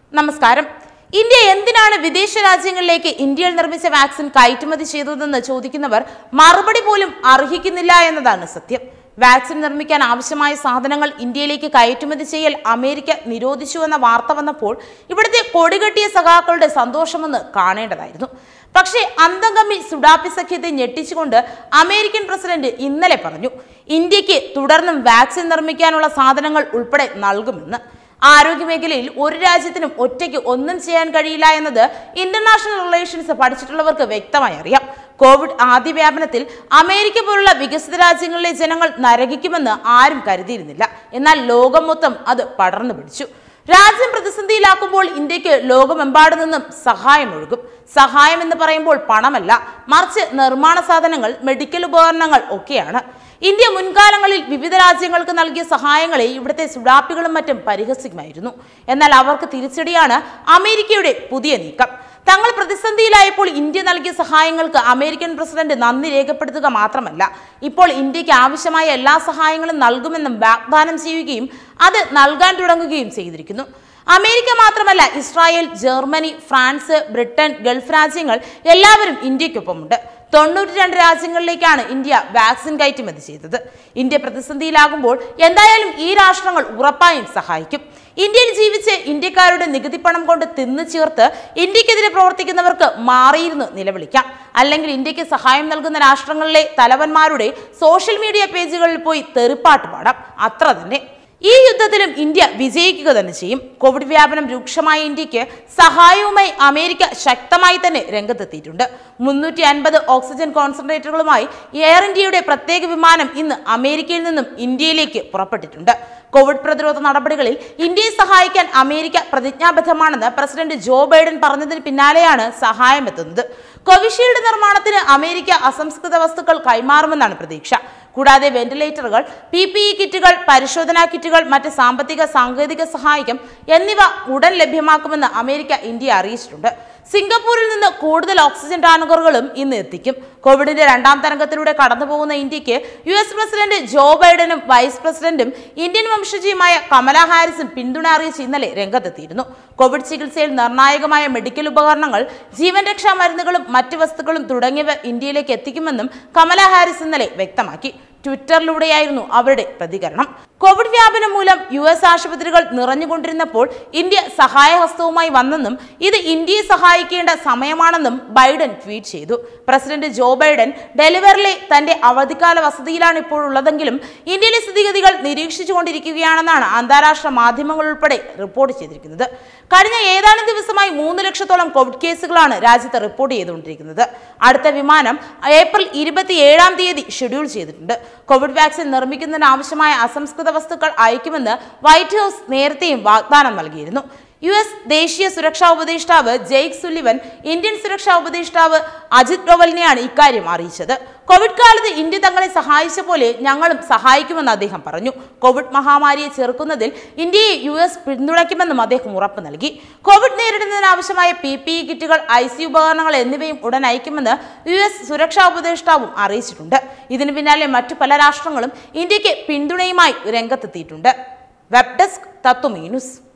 നമസ്കാരം ഇന്ത്യ എന്തിനാണ് വിദേശ രാജ്യങ്ങളിലേക്ക് ഇന്ത്യയിൽ നിർമ്മിച്ച വാക്സിൻ കയറ്റുമതി ചെയ്തതെന്ന് ചോദിക്കുന്നവർ മറുപടി പോലും അർഹിക്കുന്നില്ല എന്നതാണ് സത്യം വാക്സിൻ നിർമ്മിക്കാൻ ആവശ്യമായ സാധനങ്ങൾ ഇന്ത്യയിലേക്ക് കയറ്റുമതി ചെയ്യൽ അമേരിക്ക നിരോധിച്ചുവെന്ന വാർത്ത വന്നപ്പോൾ ഇവിടുത്തെ കൊടികെട്ടിയ സഖാക്കളുടെ സന്തോഷമെന്ന് കാണേണ്ടതായിരുന്നു പക്ഷേ അന്തംഗമി സുഡാപ്പി സഖ്യത്തെ ഞെട്ടിച്ചുകൊണ്ട് അമേരിക്കൻ പ്രസിഡന്റ് ഇന്നലെ പറഞ്ഞു ഇന്ത്യക്ക് തുടർന്നും വാക്സിൻ നിർമ്മിക്കാനുള്ള സാധനങ്ങൾ ഉൾപ്പെടെ നൽകുമെന്ന് ആരോഗ്യമേഖലയിൽ ഒരു രാജ്യത്തിനും ഒറ്റയ്ക്ക് ഒന്നും ചെയ്യാൻ കഴിയില്ല എന്നത് ഇന്റർനാഷണൽ റിലേഷൻസ് പഠിച്ചിട്ടുള്ളവർക്ക് വ്യക്തമായി അറിയാം കോവിഡ് ആദ്യ വ്യാപനത്തിൽ അമേരിക്ക പോലുള്ള വികസിത രാജ്യങ്ങളിലെ ജനങ്ങൾ നരകിക്കുമെന്ന് ആരും കരുതിയിരുന്നില്ല എന്നാൽ ലോകം മൊത്തം അത് പടർന്നു പിടിച്ചു രാജ്യം പ്രതിസന്ധിയിലാക്കുമ്പോൾ ഇന്ത്യക്ക് ലോകമെമ്പാടു നിന്നും സഹായം ഒഴുകും സഹായം എന്ന് പറയുമ്പോൾ പണമല്ല മറിച്ച് നിർമ്മാണ സാധനങ്ങൾ മെഡിക്കൽ ഉപകരണങ്ങൾ ഒക്കെയാണ് ഇന്ത്യ മുൻകാലങ്ങളിൽ വിവിധ രാജ്യങ്ങൾക്ക് നൽകിയ സഹായങ്ങളെ ഇവിടുത്തെ സുഡാപ്പികളും മറ്റും പരിഹസിക്കുമായിരുന്നു എന്നാൽ അവർക്ക് തിരിച്ചടിയാണ് അമേരിക്കയുടെ പുതിയ നീക്കം തങ്ങൾ പ്രതിസന്ധിയിലായപ്പോൾ ഇന്ത്യ നൽകിയ സഹായങ്ങൾക്ക് അമേരിക്കൻ പ്രസിഡന്റ് നന്ദി രേഖപ്പെടുത്തുക മാത്രമല്ല ഇപ്പോൾ ഇന്ത്യക്ക് ആവശ്യമായ എല്ലാ സഹായങ്ങളും നൽകുമെന്നും വാഗ്ദാനം ചെയ്യുകയും അത് നൽകാൻ തുടങ്ങുകയും ചെയ്തിരിക്കുന്നു അമേരിക്ക മാത്രമല്ല Israel Germany France Britain Gulf രാജ്യങ്ങൾ എല്ലാവരും ഇന്ത്യക്കൊപ്പമുണ്ട് തൊണ്ണൂറ്റി രണ്ട് രാജ്യങ്ങളിലേക്കാണ് ഇന്ത്യ വാക്സിൻ കയറ്റുമതി ചെയ്തത് ഇന്ത്യ പ്രതിസന്ധിയിലാകുമ്പോൾ എന്തായാലും ഈ രാഷ്ട്രങ്ങൾ ഉറപ്പായും സഹായിക്കും ഇന്ത്യയിൽ ജീവിച്ച് ഇന്ത്യക്കാരുടെ നികുതി പണം കൊണ്ട് തിന്നു ചേർത്ത് ഇന്ത്യക്കെതിരെ പ്രവർത്തിക്കുന്നവർക്ക് മാറിയിരുന്ന് നിലവിളിക്കാം അല്ലെങ്കിൽ ഇന്ത്യക്ക് സഹായം നൽകുന്ന രാഷ്ട്രങ്ങളിലെ തലവന്മാരുടെ സോഷ്യൽ മീഡിയ പേജുകളിൽ പോയി തെറിപ്പാട്ട് പാടാം അത്ര തന്നെ ഈ യുദ്ധത്തിലും ഇന്ത്യ വിജയിക്കുക തന്നെ ചെയ്യും കോവിഡ് വ്യാപനം രൂക്ഷമായ ഇന്ത്യക്ക് സഹായവുമായി അമേരിക്ക ശക്തമായി തന്നെ രംഗത്തെത്തിയിട്ടുണ്ട് മുന്നൂറ്റി അൻപത് ഓക്സിജൻ കോൺസെൻട്രേറ്ററുകളുമായി എയർ ഇന്ത്യയുടെ പ്രത്യേക വിമാനം ഇന്ന് അമേരിക്കയിൽ നിന്നും ഇന്ത്യയിലേക്ക് പുറപ്പെട്ടിട്ടുണ്ട് കോവിഡ് പ്രതിരോധ നടപടികളിൽ ഇന്ത്യയെ സഹായിക്കാൻ അമേരിക്ക പ്രതിജ്ഞാബദ്ധമാണെന്ന് പ്രസിഡന്റ് ജോ ബൈഡൻ പറഞ്ഞതിന് പിന്നാലെയാണ് സഹായം എത്തുന്നത് കോവിഷീൽഡ് നിർമ്മാണത്തിന് അമേരിക്ക അസംസ്കൃത വസ്തുക്കൾ കൈമാറുമെന്നാണ് പ്രതീക്ഷ കൂടാതെ വെന്റിലേറ്ററുകൾ പി പി ഇ കിറ്റുകൾ പരിശോധനാ കിറ്റുകൾ മറ്റ് സാമ്പത്തിക സാങ്കേതിക സഹായം എന്നിവ ഉടൻ ലഭ്യമാക്കുമെന്ന് അമേരിക്ക ഇന്ത്യയെ അറിയിച്ചിട്ടുണ്ട് സിംഗപ്പൂരിൽ നിന്ന് കൂടുതൽ ഓക്സിജൻ ടാങ്കറുകളും ഇന്ന് എത്തിക്കും കോവിഡിന്റെ രണ്ടാം തരംഗത്തിലൂടെ കടന്നുപോകുന്ന ഇന്ത്യക്ക് യു എസ് പ്രസിഡന്റ് ജോ ബൈഡനും വൈസ് പ്രസിഡന്റും ഇന്ത്യൻ വംശജയുമായ കമല ഹാരിസും പിന്തുണ അറിയിച്ച് ഇന്നലെ രംഗത്തെത്തിയിരുന്നു കോവിഡ് ചികിത്സയിൽ നിർണായകമായ മെഡിക്കൽ ഉപകരണങ്ങൾ ജീവൻ രക്ഷാ മരുന്നുകളും മറ്റ് വസ്തുക്കളും തുടങ്ങിയവ ഇന്ത്യയിലേക്ക് എത്തിക്കുമെന്നും കമല ഹാരിസ് ഇന്നലെ വ്യക്തമാക്കി ട്വിറ്ററിലൂടെയായിരുന്നു അവരുടെ പ്രതികരണം കോവിഡ് വ്യാപനം മൂലം യു എസ് ആശുപത്രികൾ നിറഞ്ഞുകൊണ്ടിരുന്നപ്പോൾ ഇന്ത്യ സഹായഹസ്തവുമായി വന്നെന്നും ഇത് ഇന്ത്യയെ സഹായിക്കേണ്ട സമയമാണെന്നും ബൈഡൻ ട്വീറ്റ് ചെയ്തു പ്രസിഡന്റ് ജോ ബൈഡൻ ഡെലിവറിലെ തന്റെ അവധിക്കാല വസതിയിലാണ് ഇപ്പോൾ ഉള്ളതെങ്കിലും ഇന്ത്യയിലെ സ്ഥിതിഗതികൾ നിരീക്ഷിച്ചുകൊണ്ടിരിക്കുകയാണെന്നാണ് അന്താരാഷ്ട്ര മാധ്യമങ്ങൾ ഉൾപ്പെടെ റിപ്പോർട്ട് ചെയ്തിരിക്കുന്നത് കഴിഞ്ഞ ഏതാനും ദിവസമായി മൂന്ന് ലക്ഷത്തോളം കോവിഡ് കേസുകളാണ് രാജ്യത്ത് റിപ്പോർട്ട് ചെയ്തുകൊണ്ടിരിക്കുന്നത് അടുത്ത വിമാനം ഏപ്രിൽ ഇരുപത്തിയേഴാം തീയതി ഷെഡ്യൂൾ ചെയ്തിട്ടുണ്ട് കോവിഡ് വാക്സിൻ നിർമ്മിക്കുന്നതിന് ആവശ്യമായ അസംസ്കൃത വസ്തുക്കൾ അയക്കുമെന്ന് വൈറ്റ് ഹൗസ് നേരത്തെയും വാഗ്ദാനം നൽകിയിരുന്നു യു എസ് ദേശീയ സുരക്ഷാ ഉപദേഷ്ടാവ് ജെയ്ക് സുലിവൻ ഇന്ത്യൻ സുരക്ഷാ ഉപദേഷ്ടാവ് അജിത് ഡോവലിനെയാണ് ഇക്കാര്യം അറിയിച്ചത് കോവിഡ് കാലത്ത് ഇന്ത്യ തങ്ങളെ സഹായിച്ച പോലെ ഞങ്ങളും സഹായിക്കുമെന്ന് അദ്ദേഹം പറഞ്ഞു കോവിഡ് മഹാമാരിയെ ചെറുക്കുന്നതിൽ ഇന്ത്യയെ യു എസ് പിന്തുണയ്ക്കുമെന്നും അദ്ദേഹം ഉറപ്പ് നൽകി കോവിഡ് നേരിടുന്നതിനാവശ്യമായ പി പി ഇ കിറ്റുകൾ ഐ സി ഉപകരണങ്ങൾ എന്നിവയും ഉടൻ അയക്കുമെന്ന് യു എസ് സുരക്ഷാ ഉപദേഷ്ടാവും അറിയിച്ചിട്ടുണ്ട് ഇതിനു പിന്നാലെ മറ്റു പല രാഷ്ട്രങ്ങളും ഇന്ത്യക്ക് പിന്തുണയുമായി രംഗത്തെത്തിയിട്ടുണ്ട് വെബ് ഡെസ്ക് തത്വമീ ന്യൂസ്